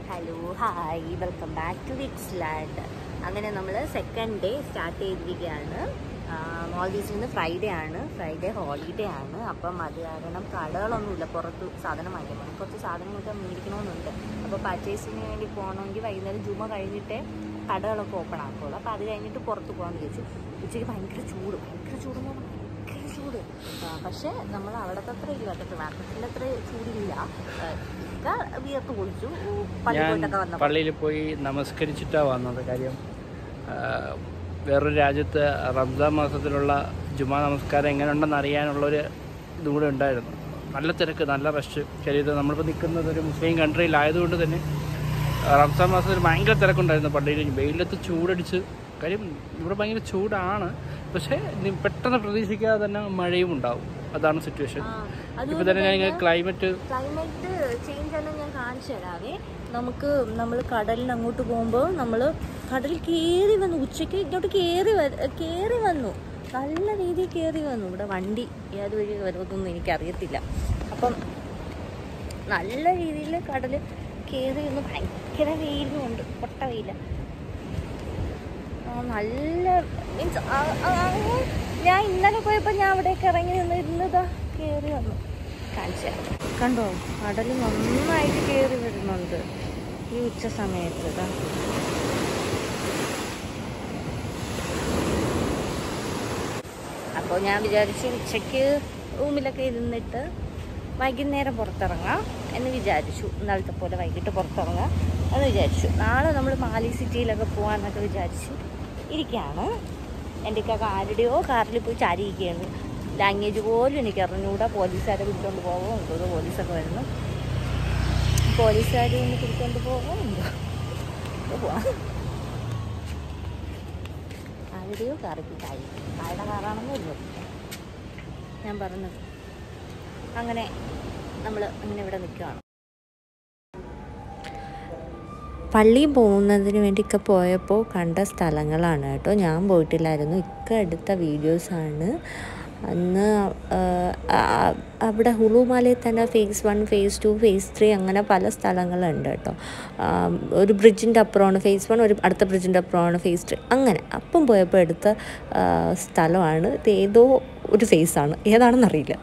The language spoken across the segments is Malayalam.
Hello hi welcome back to wit's land അങ്ങനെ നമ്മൾ സെക്കൻഡ് ഡേ സ്റ്റാർട്ട് ചെയ്തിരിക്കുകയാണ് മോൾഡീവ്സിൽ നിന്ന് ഫ്രൈഡേ ആണ് ഫ്രൈഡേ ഹോളിഡേ ആണ് അപ്പം അത് കാരണം കടകളൊന്നുമില്ല പുറത്ത് സാധനം വാങ്ങിക്കാൻ പോകും കുറച്ച് സാധനങ്ങളൊക്കെ മേടിക്കണമെന്നുണ്ട് അപ്പോൾ പർച്ചേസിന് വേണ്ടി പോകണമെങ്കിൽ വൈകുന്നേരം ജുമ കഴിഞ്ഞിട്ടേ കടകളൊക്കെ ഓപ്പൺ ആക്കുള്ളൂ അപ്പോൾ അത് കഴിഞ്ഞിട്ട് പുറത്ത് പോകാമെന്ന് വിചാരിച്ചു ഉച്ചയ്ക്ക് ഭയങ്കര ചൂട് ഭയങ്കര ചൂടെന്ന് പറഞ്ഞാൽ ഭയങ്കര ചൂട് ആ, പക്ഷേ നമ്മൾ അവിടുത്തെ അത്ര ഇല്ല കേട്ടോ ട്രിവാൻഡ്രത്തിൻ്റെ അത്ര ചൂടില്ല ആ, ഇക്ക വിയർത്ത് കുളിച്ചു പള്ളി ഞാൻ പോയിട്ടൊക്കെ വന്നപ്പോൾ പള്ളിയിൽ പോയി നമസ്കരിച്ചിട്ടാണ് വന്നത് കാര്യം ആ, വേറൊരു രാജ്യത്ത് റംസാൻ മാസത്തിലുള്ള ജുമാ നമസ്കാരം എങ്ങനെയുണ്ടെന്ന് അറിയാനുള്ളൊരു ഇതും കൂടെ ഉണ്ടായിരുന്നു നല്ല തിരക്ക് നല്ല റഷ് ശരീരം നമ്മളിപ്പോൾ നിൽക്കുന്നത് ഒരു മുസ്ലിം കൺട്രിയിലായതുകൊണ്ട് തന്നെ ആ, റംസാൻ മാസത്തിൽ ഭയങ്കര തിരക്കുണ്ടായിരുന്നു പള്ളിയിൽ വെയിലത്ത് ചൂടടിച്ച് കാര്യം ഇവിടെ ഭയങ്കര ചൂടാണ് പക്ഷേ നി- പെട്ടെന്ന് പ്രതീക്ഷിക്കാതെ തന്നെ മഴയും ഉണ്ടാവും അതാണ് സിറ്റുവേഷൻ ഇപ്പോൾ തന്നെ ഞാൻ ക്ലൈമറ്റ് ക്ലൈമറ്റ് ചേഞ്ച് എല്ലാം ഞാൻ കാണിച്ചു തരാവേ നമുക്ക് നമ്മൾ കടലിന് അങ്ങോട്ട് പോകുമ്പോൾ നമ്മൾ കടലിൽ കയറി വന്നു ഉച്ചയ്ക്ക് ഇങ്ങോട്ട് കയറി കയറി വന്നു നല്ല രീതിയിൽ കയറി വന്നു ഇവിടെ വണ്ടി ഏത് വഴി വരുമെന്നൊന്നും എനിക്കറിയത്തില്ല അപ്പം നല്ല രീതിയിൽ കടൽ കയറി വന്നു ഭയങ്കര വെയിലും ഉണ്ട് പൊട്ട വെയില ആ, നല്ല മീൻസ് ഞാൻ ഇന്നലെ പോയപ്പോൾ ഞാൻ അവിടേക്ക് ഇറങ്ങി നിന്ന് ഇരുന്നതാ കയറി വന്നു കാണിച്ചു കണ്ടോ കടൽ നന്നായിട്ട് കയറി വരുന്നുണ്ട് ഈ ഉച്ച സമയത്ത് ഇതാ അപ്പോൾ ഞാൻ വിചാരിച്ചു ഉച്ചയ്ക്ക് റൂമിലൊക്കെ ഇരുന്നിട്ട് വൈകുന്നേരം പുറത്തിറങ്ങാം എന്ന് വിചാരിച്ചു ഇന്നലത്തെ പോലെ വൈകിട്ട് പുറത്തിറങ്ങാം എന്ന് വിചാരിച്ചു നാളെ നമ്മൾ മാലി സിറ്റിയിലൊക്കെ പോകാമെന്നൊക്കെ വിചാരിച്ചു ഇരിക്കുകയാണ് എൻ്റെ ഒക്കെ ആരുടെയോ കാറിൽ പോയി ചാരിയിരിക്കുകയാണ് ലാംഗ്വേജ് പോലും എനിക്ക് അറിഞ്ഞുകൂടാ പോലീസുകാരെ പിടിച്ചോണ്ട് പോകുമോ എന്തോ പോലീസൊക്കെ വരുന്നു പോലീസുകാർ ഒന്ന് പിടിച്ചോണ്ട് പോകുമോ എന്തോ എന്തോ പോവാം ആരുടെയോ കാറിൽ ചാരി ആരുടെ കാറാണെന്നില്ല ഞാൻ പറഞ്ഞത് അങ്ങനെ നമ്മൾ അങ്ങനെ ഇവിടെ നിൽക്കുകയാണ് പള്ളിയിൽ പോകുന്നതിന് വേണ്ടി ഇക്ക പോയപ്പോൾ കണ്ട സ്ഥലങ്ങളാണ് കേട്ടോ ഞാൻ പോയിട്ടില്ലായിരുന്നു ഇക്ക എടുത്ത വീഡിയോസാണ് അന്ന് ആ, ആ, അവിടെ ഹുളുമാലയിൽ തന്നെ phase one phase two phase three അങ്ങനെ പല സ്ഥലങ്ങളുണ്ട് കേട്ടോ ആ, ഒരു ബ്രിഡ്ജിൻ്റെ അപ്പുറമാണ് ഫേസ് വൺ ഒരു അടുത്ത ബ്രിഡ്ജിൻ്റെ അപ്പുറമാണ് ഫേസ് ത്രീ അങ്ങനെ അപ്പം പോയപ്പോൾ എടുത്ത ആ, സ്ഥലമാണ് ഇത് ഏതോ ഒരു ഫേസാണ് ഏതാണെന്നറിയില്ല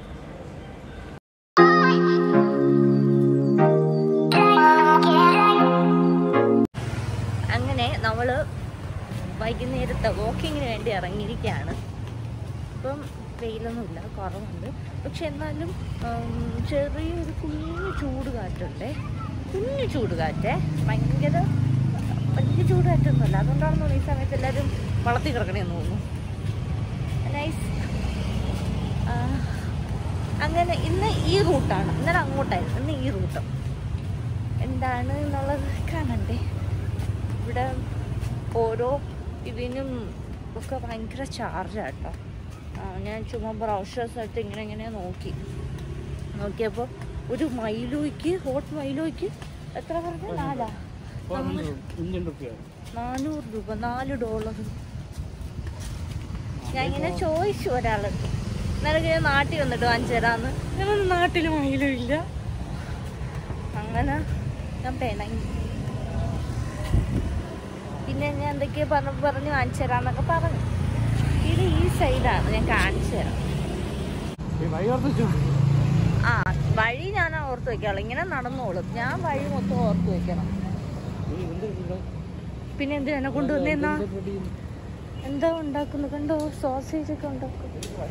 അങ്ങനെ നമ്മൾ വൈകുന്നേരത്തെ വാക്കിങ്ങിന് വേണ്ടി ഇറങ്ങിയിരിക്കുകയാണ് ഇപ്പം വെയിലൊന്നുമില്ല കുറവുണ്ട് പക്ഷെ എന്നാലും ഉം, ചെറിയൊരു കുഞ്ഞു ചൂട് കാറ്റുണ്ടേ കുഞ്ഞു ചൂട് കാറ്റേ ഭയങ്കര വലിയ ചൂട് കാറ്റൊന്നുമല്ല അതുകൊണ്ടാണെന്ന് തോന്നുന്നു ഈ സമയത്ത് എല്ലാവരും വളർത്തി കിടക്കണേന്ന് തോന്നുന്നു നൈസ് അങ്ങനെ ഇന്ന് ഈ റൂട്ടാണ് ഇന്നലെ അങ്ങോട്ടായിരുന്നു ഇന്ന് ഈ റൂട്ട് എന്താണ് എന്നുള്ളത് കാണണ്ടേ ഇവിടെ ഓരോ ഇതിനും ഒക്കെ ഭയങ്കര ചാർജാട്ടോ ഞാൻ ചുമ്മാ ബ്രൗഷേഴ്സ് എടുത്ത് ഇങ്ങനെ ഇങ്ങനെ നോക്കി നോക്കിയപ്പോൾ ഒരു മൈലോയ്ക്ക് ഹോട്ട് മൈലോയ്ക്ക് എത്ര പറഞ്ഞു നാലാ ഇന്ത്യൻ റുപ്യ നാനൂറ് രൂപ നാല് ഡോളർ ഞാൻ ഇങ്ങനെ ചോദിച്ചു ഒരാളടുത്ത് നിനക്ക് ഞാൻ നാട്ടിൽ വന്നിട്ട് വാങ്ങിച്ചു തരാന്ന് ഞാനൊന്നും നാട്ടിൽ മയിലും ഇല്ല അങ്ങനെ ഞാൻ പിണങ്ങി പിന്നെ ഞാൻ എന്തൊക്കെയോ പറഞ്ഞു പറഞ്ഞ് വാങ്ങിച്ചു തരാന്നൊക്കെ പറഞ്ഞു ഇത് ഈ സൈഡാണ് ഞാൻ കാണിച്ചു തരാം ആ വഴി ഞാൻ ഓർത്ത് വെക്കാളൂ ഇങ്ങനെ നടന്നോളും ഞാൻ വഴി മൊത്തം ഓർത്ത് വെക്കണം പിന്നെ എന്തിനാ എന്നെ കൊണ്ടുവന്നേന്നാ എന്താ ഉണ്ടാക്കുന്നത് കണ്ടോ സോസേജ് ഒക്കെ ഉണ്ടാക്കും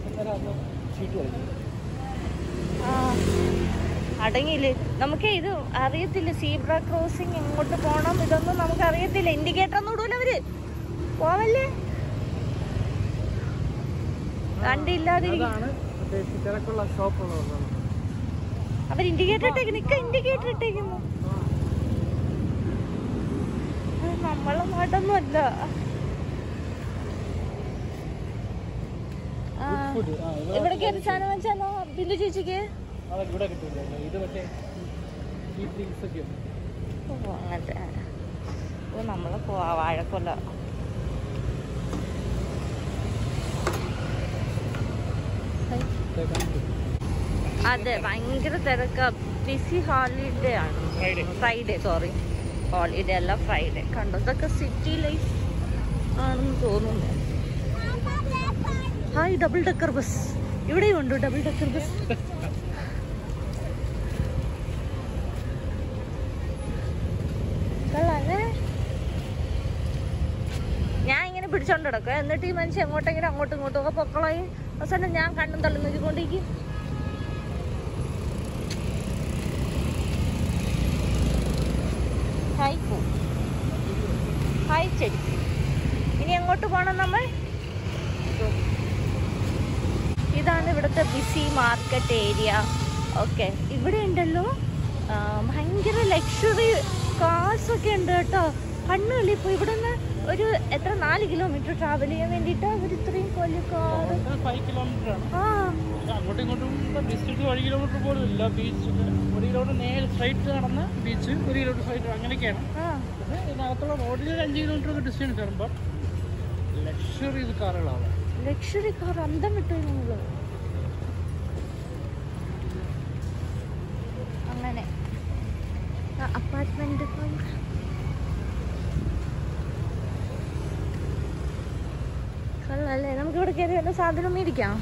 ആ അടങ്ങിയില്ലേ നമുക്ക് ഇത് അറിയത്തില്ല സീബ്ര ക്രോസിങ് എങ്ങോട്ട് പോകണം ഇതൊന്നും നമുക്ക് അറിയത്തില്ല ഇൻഡിക്കേറ്റർ ഒന്നും ഇടൂല അവര് പോവല്ലേ കണ്ടില്ലാതിരിക്കും തിരക്കുള്ള ഷോപ്പുള്ളതാണ് അവർ ഇൻഡിക്കേറ്റർ ഇട്ടേക്കുന്നു ഇക്ക ഇൻഡിക്കേറ്റർ ഇട്ടേക്കുന്നു അത് നമ്മളെ നാട്ടൊന്നും അല്ല ആ, ഇവിടെ കയറി സാധനം വെച്ചാലോ ബിന്ദു ചേച്ചിക്ക് അതൊക്കെ ഇവിടെ കിട്ടില്ല ഇത് മറ്റേ ചീപ്പ് ഡീൽസ് ഒക്കെ ഉണ്ട് ഓ അങ്ങനത്തെ ഓ നമ്മളെ പോവാ വാഴക്കൊല്ല അതെ ഭയങ്കര തിരക്ക ബിസി ഹോളിഡേ ആണ് Friday. ഫ്രൈഡേ സോറി ഹോളിഡേ അല്ല ഫ്രൈഡേ കണ്ടോ ഇതൊക്കെ സിറ്റി ലൈഫ് ആണെന്ന് തോന്നുന്നു ഹായ് ഡബിൾ ഡക്കർ ബസ് ഇവിടെയും ഉണ്ട് ഡബിൾ ഡക്കർ ബസ് കൊള്ളാല്ലേ ഞാൻ ഇങ്ങനെ പിടിച്ചോണ്ട് കിടക്കുക എന്നിട്ട് ഈ മനുഷ്യൻ എങ്ങോട്ടെങ്കിലും അങ്ങോട്ടും ഇങ്ങോട്ടും ഒക്കെ പൊക്കളായി അവസാനം ഞാൻ കണ്ണും തള്ളി നോക്കിക്കൊണ്ടിരിക്കും ഹായ് പൂ ഹായ് ചെടി ഇനി എങ്ങോട്ട് പോകണം നമ്മൾ ഇതാണ് ഇവിടുത്തെ ബിസി മാർക്കറ്റ് ഏരിയ ഓക്കെ ഇവിടെ ഉണ്ടല്ലോ ആ, ഭയങ്കര ലക്ഷറി കാർസ് ഒക്കെ ഉണ്ട് കേട്ടോ കണ്ണുകളി ഇപ്പോൾ ഇവിടെ നിന്ന് ഒരു എത്ര നാല് കിലോമീറ്റർ ട്രാവൽ ചെയ്യാൻ വേണ്ടിയിട്ട് അവർ ഇത്രയും കൊല്ലം കാർ ഫൈവ് കിലോമീറ്റർ ആണ് ആ അങ്ങോട്ടും ഇങ്ങോട്ടും ഡിസ്ട്രിക്ട് ഒരു കിലോമീറ്റർ പോലും ഇല്ല ബീച്ച് ഒരു കിലോമീറ്റർ നേരെ സ്ട്രൈറ്റ് നടന്ന ബീച്ച് ഒരു കിലോമീറ്റർ സ്ട്രൈറ്റ് അങ്ങനെയൊക്കെയാണ് ആ പിന്നെ ഇതിനകത്തുള്ള റോഡിൽ ഒരു അഞ്ച് കിലോമീറ്റർ ഒക്കെ ഡിസ്റ്റൻസ് വരുമ്പോൾ ലക്ഷറി കാറുകളാണ് ലക്ഷറി കാർ അന്തം വിട്ടു നമ്മള് അങ്ങനെ അപ്പാർട്ട്മെന്റ് കൊള്ളാല്ലേ നമുക്ക് ഇവിടെ കയറി വല്ല സാധനം മേടിക്കാം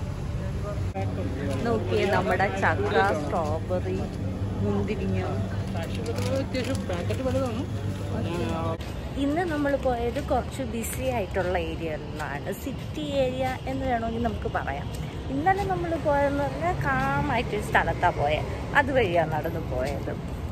നോക്കിയേ നമ്മുടെ ചക്ക സ്ട്രോബെറി മുന്തിരിങ്ങ അത്യാവശ്യം പാക്കറ്റ് വലുതാണ് ഇന്ന് നമ്മൾ പോയത് കുറച്ച് ബിസി ആയിട്ടുള്ള ഏരിയകളിലാണ് സിറ്റി ഏരിയ എന്ന് വേണമെങ്കിൽ നമുക്ക് പറയാം ഇന്നലെ നമ്മൾ പോയതെന്ന് പറഞ്ഞാൽ കാമായിട്ടൊരു സ്ഥലത്താണ് പോയത് അതുവഴിയാണ് നടന്നു പോയത്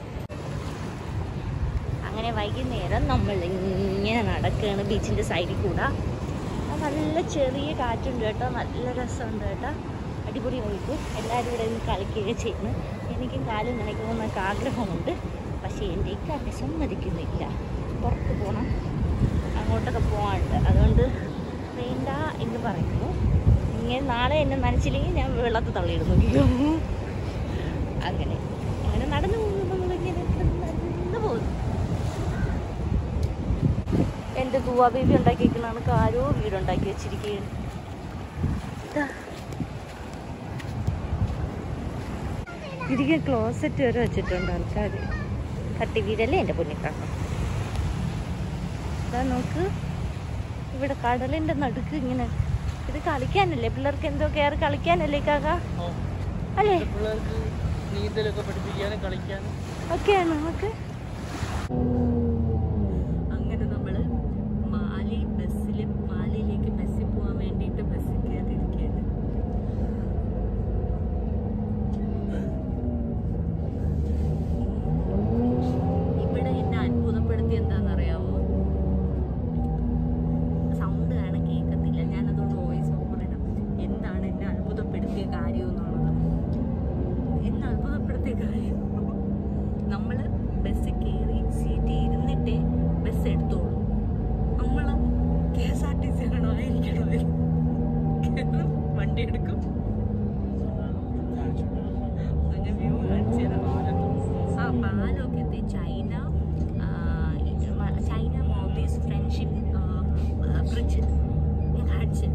അങ്ങനെ വൈകുന്നേരം നമ്മൾ ഇങ്ങനെ നടക്കുകയാണ് ബീച്ചിൻ്റെ സൈഡിൽ കൂടെ ആ നല്ല ചെറിയ കാറ്റുണ്ട് കേട്ടോ നല്ല രസമുണ്ട് കേട്ടോ അടിപൊളി വൈബ് എല്ലാവരും ഇവിടെ നിന്ന് കളിക്കുകയൊക്കെ ചെയ്യുന്നു എനിക്കും കാലും നനയ്ക്കണമെന്നൊക്കെ ആഗ്രഹമുണ്ട് പക്ഷേ എൻ്റെ ഇക്കാക്കെ സമ്മതിക്കുന്നില്ല പുറത്ത് പോകണം അങ്ങോട്ടൊക്കെ പോകാനുണ്ട് അതുകൊണ്ട് വേണ്ട എന്ന് പറയുന്നു ഇങ്ങനെ നാളെ എന്നെ നനച്ചില്ലെങ്കിൽ ഞാൻ വെള്ളത്തിൽ തള്ളിയിടുന്നു അങ്ങനെ അങ്ങനെ നടന്നു പോകുന്നു നമ്മളിങ്ങനെ നടന്നു പോകുന്നു എൻ്റെ തൂവ ബേബി ഉണ്ടാക്കിയിരിക്കുന്നതാണ് കാരോ വീടുണ്ടാക്കി വെച്ചിരിക്കുകയാണ് ഇതാ. ഇരിക്കാൻ ക്ലോസറ്റ് വരെ വെച്ചിട്ടുണ്ട് ആൾക്കാർ തട്ടി വീടല്ലേ എൻ്റെ പൊന്നിക്കാക്ക ഇതാ നോക്ക് ഇവിടെ കടലിൻ്റെ നടുക്ക് ഇങ്ങനെ ഇത് കളിക്കാനല്ലേ പിള്ളേർക്ക് എന്തോ കയറി കളിക്കാനല്ലേ കാക്ക അല്ലേ പിള്ളേർക്ക് നീന്തലൊക്കെ പഠിപ്പിക്കാനും കളിക്കാനും ഒക്കെയാണ് നമുക്ക് അങ്ങനെ നമ്മള് മാലി ബസ്സിൽ മാലിയിലേക്ക് ബസ്സിൽ പോകാൻ വേണ്ടിയിട്ട് ബസ്സിൽ കയറിയിരിക്കുകയാണ് ഇവിടെ എന്നെ അത്ഭുതപ്പെടുത്തി എന്താണെന്നറിയാവോ സൗണ്ട് ആണ് കേൾക്കത്തില്ല ഞാൻ അതുകൊണ്ട് വോയിസ് ഓവർ ഇടാം എന്താണ് എന്നെ അത്ഭുതപ്പെടുത്തിയ കാര്യം എന്നുള്ളത് എന്നെ അത്ഭുതപ്പെടുത്തിയ കാര്യം നമ്മൾ ബസ്സിൽ കയറി സീറ്റിൽ ഇരുന്നിട്ടേ ബസ് എടുത്തോളൂ നമ്മൾ K S R T C ആണോ ആയിരിക്കണോ കേറും, വണ്ടി എടുക്കും അങ്ങനെ വ്യൂ കാണിച്ചു തരാം ആ പാലമൊക്കെ എത്തി ചൈന ആ, ഇത് മ- ചൈന മോബീസ് ഫ്രണ്ട്ഷിപ്പ് ബ്രിഡ്ജ് ഞാൻ കാണിച്ചു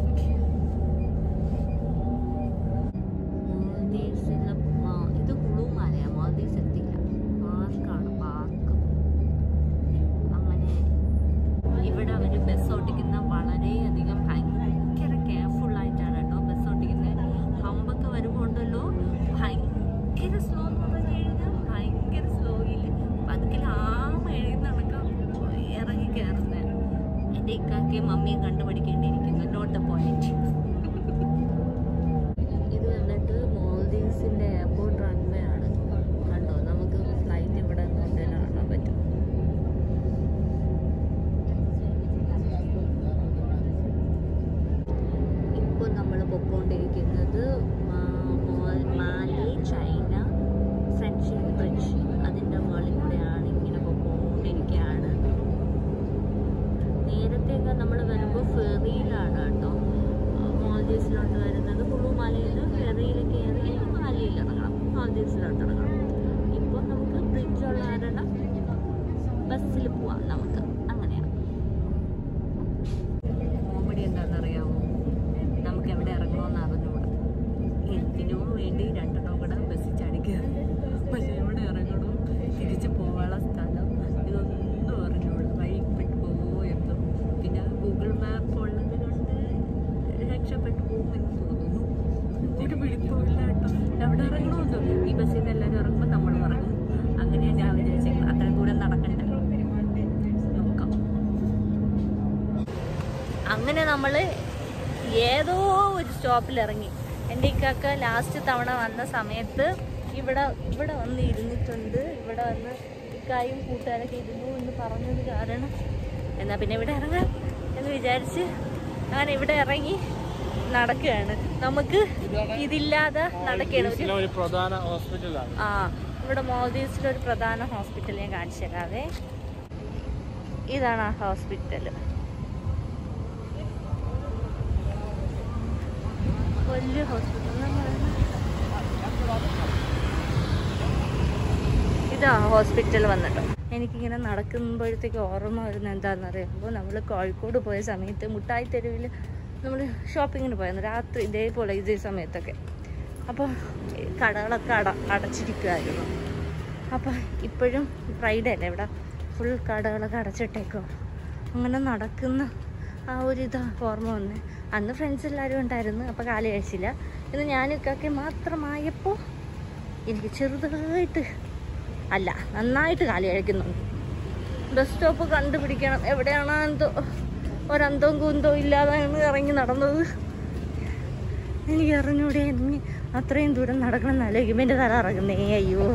മാൽദീവ്സിലെ മാ- ഇത് കുളുമാലയാ മാൽദീവ്സ് എത്തില്ല പാർക്കാണ് പാർക്ക് അങ്ങനെ ഇവിടെ അവർ ബസ് ഓട്ടിക്കുന്ന വളരെയധികം ഭയങ്കര കെയർഫുൾ ആയിട്ടാണ് കേട്ടോ ബസ് ഓട്ടിക്കുന്നത് ഹമ്പൊക്കെ വരുമ്പോൾ ഉണ്ടല്ലോ ഭയങ്കര സ്ലോ എന്ന് പറഞ്ഞു കഴിഞ്ഞാൽ ഭയങ്കര സ്ലോയിൽ പതുക്കിൽ ആമ എഴുതുന്ന കണക്കം ഇറങ്ങി കയറുന്നത് എൻ്റെ ഇക്കാക്കയും മമ്മിയും കണ്ടുപിടിക്കേണ്ടിയിരിക്കുന്നു നോട്ട് എ പോയിന്റ് ഇത് വന്നിട്ട് മോൾഡീവ്സിന്റെ എയർപോർട്ട് റൺവേ ആണ് കണ്ടോ നമുക്ക് ഫ്ലൈറ്റ് ഇവിടെ നിന്ന് കാണാൻ പറ്റും ഇപ്പോൾ നമ്മൾ പൊക്കോണ്ടിരിക്കുന്നത് മാ- മോൾ- മാലി ചൈന ഫ്രണ്ട്ഷിപ്പ് ബ്രിഡ്ജ് അതിൻ്റെ മുകളിൽ കൂടെയാണ് ഇങ്ങനെ പൊക്കോണ്ടിരിക്കുകയാണ് നേരത്തെയൊക്കെ നമ്മൾ വരുമ്പോൾ ഫെറിയിലാണ് കേട്ടോ മാൽദീവ്സിലോട്ട് വരുന്നത് കുളുമാലയിൽ ഫെറിയിൽ കയറി മാലിയിൽ ഇറങ്ങണം മാൽദീവ്സിലോട്ട് ഇറങ്ങണം ഇപ്പോൾ നമുക്ക് ബ്രിഡ്ജ് ഉള്ള കാരണം ബസ്സിൽ പോവാം നമുക്ക് അങ്ങനെയാണ് കോമഡി എന്താണെന്നറിയാമോ നമുക്ക് എവിടെ ഇറങ്ങണമെന്ന് അറിഞ്ഞുകൂടാ എന്തിനോ വേണ്ടി രണ്ട് അങ്ങനെ നമ്മൾ ഏതോ ഒരു സ്റ്റോപ്പിൽ ഇറങ്ങി എൻ്റെ ഇക്കാക്ക ലാസ്റ്റ് തവണ വന്ന സമയത്ത് ഇവിടെ ഇവിടെ വന്ന് ഇരുന്നിട്ടുണ്ട് ഇവിടെ വന്ന് ഇക്കായും കൂട്ടുകാരൊക്കെ ഇരുന്നു എന്ന് പറഞ്ഞത് കാരണം എന്നാൽ പിന്നെ ഇവിടെ ഇറങ്ങാം എന്ന് വിചാരിച്ച് അങ്ങനെ ഇവിടെ ഇറങ്ങി നടക്കുകയാണ് നമുക്ക് ഇതില്ലാതെ നടക്കുകയാണ് ഒരു ഒരു പ്രധാന ഹോസ്പിറ്റലാണ് ആ ഇവിടെ മോൾദീവ്സിലെ ഒരു പ്രധാന ഹോസ്പിറ്റൽ ഞാൻ കാണിച്ചു തരാവേ ഇതാണ് ആ ഹോസ്പിറ്റൽ വലിയ ഹോസ്പിറ്റൽ ഇതാ ഹോസ്പിറ്റൽ വന്നിട്ട് എനിക്കിങ്ങനെ നടക്കുമ്പോഴത്തേക്ക് ഓർമ്മ വരുന്നത് എന്താണെന്നറിയാം അപ്പോൾ നമ്മൾ കോഴിക്കോട് പോയ സമയത്ത് മുട്ടായി തെരുവിൽ നമ്മൾ ഷോപ്പിങ്ങിന് പോയിരുന്നു രാത്രി ഇതേപോലെ ഇതേ സമയത്തൊക്കെ അപ്പോൾ കടകളൊക്കെ അട അടച്ചിരിക്കുമായിരുന്നു അപ്പോൾ ഇപ്പോഴും ഫ്രൈഡേ അല്ലേ ഇവിടെ ഫുൾ കടകളൊക്കെ അടച്ചിട്ടേക്കോ അങ്ങനെ നടക്കുന്ന ആ ഒരു ഇതാ ഓർമ്മ വന്ന് അന്ന് ഫ്രണ്ട്സ് എല്ലാവരും ഉണ്ടായിരുന്നു അപ്പോൾ കാലി കഴിച്ചില്ല ഇന്ന് ഞാനും ഇക്കൊക്കെ മാത്രമായപ്പോൾ എനിക്ക് ചെറുതായിട്ട് അല്ല നന്നായിട്ട് കാലി കഴിക്കുന്നുണ്ട് ബസ് സ്റ്റോപ്പ് കണ്ടുപിടിക്കണം എവിടെയാണോ എന്തോ ഒരന്തവും കുന്തവും ഇല്ലാതാണ് ഇറങ്ങി നടന്നത് എനിക്ക് അറിഞ്ഞൂടെ ഇനി അത്രയും ദൂരം നടക്കണം എന്നാലോചിക്കുമ്പോൾ എൻ്റെ തല ഇറങ്ങുന്നേ അയ്യോ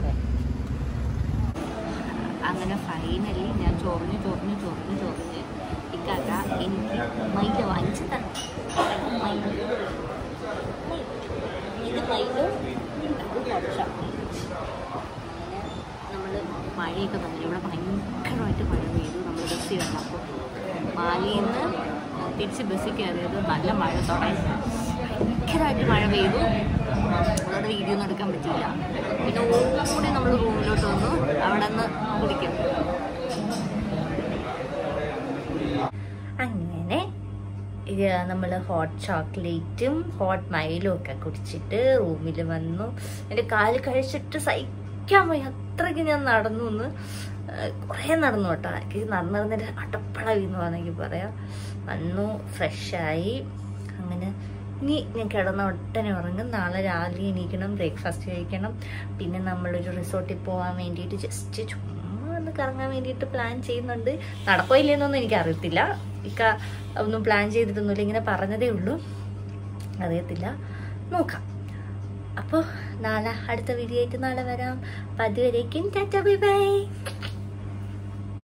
അങ്ങനെ ഫൈനലി ഞാൻ ചൊറിഞ്ഞ് ചൊറിഞ്ഞ് ചൊറിഞ്ഞ് ചൊറിഞ്ഞ് ഇക്കാക്ക എനിക്ക് മൈദ വാങ്ങിച്ചു തന്നു മൈദ ഇത് മൈദ ഇത് കുറച്ച നമ്മൾ മഴയൊക്കെ തന്നെ ഇവിടെ ഭയങ്കരമായിട്ട് മഴ പെയ്തു നമ്മൾ ബസ്സിൽ വന്നു അപ്പോൾ മാലിയിൽ നിന്ന് തിരിച്ച് ബസ്സിൽ കയറിയത് നല്ല മഴ തുടങ്ങി ഭയങ്കരമായിട്ട് മഴ പെയ്തു അതുകൊണ്ട് വീഡിയോ ഒന്നും എടുക്കാൻ പറ്റിയില്ല പിന്നെ ഓടി നമ്മൾ റൂമിലോട്ട് വന്നു അവിടെ നിന്ന് കുടിക്കും അങ്ങനെ ഇത് നമ്മൾ ഹോട്ട് ചോക്ലേറ്റും ഹോട്ട് മൈലും ഒക്കെ കുടിച്ചിട്ട് റൂമിൽ വന്നു എൻ്റെ കാല് കഴിച്ചിട്ട് സഹിക്കാൻ പോയി അത്രയ്ക്ക് ഞാൻ നടന്നു എന്ന് കുറേ നടന്നു കേട്ടോ എനിക്ക് നടന്നു നടന്നിട്ട് അട്ടപ്പളവി എന്ന് വേണമെങ്കിൽ പറയാം വന്നു ഫ്രഷായി അങ്ങനെ ഇനി ഞാൻ കിടന്ന ഒട്ടനെ ഉറങ്ങും നാളെ രാവിലെ എണീക്കണം ബ്രേക്ക്ഫാസ്റ്റ് കഴിക്കണം പിന്നെ നമ്മളൊരു റിസോർട്ടിൽ പോകാൻ വേണ്ടിയിട്ട് ജസ്റ്റ് ചുമ്മാ ഒന്ന് കറങ്ങാൻ വേണ്ടിയിട്ട് പ്ലാൻ ചെയ്യുന്നുണ്ട് നടക്കോ ഇല്ലെന്നൊന്നും എനിക്ക് അറിയത്തില്ല ഇക്ക ഒന്നും പ്ലാൻ ചെയ്തിട്ടൊന്നുമില്ല ഇങ്ങനെ പറഞ്ഞതേ ഉള്ളൂ അറിയത്തില്ല നോക്കാം അപ്പോൾ നാളെ അടുത്ത വീഡിയോ ആയിട്ട് നാളെ വരാം അപ്പം അതുവരേക്കും ടാറ്റ ബൈ ബൈ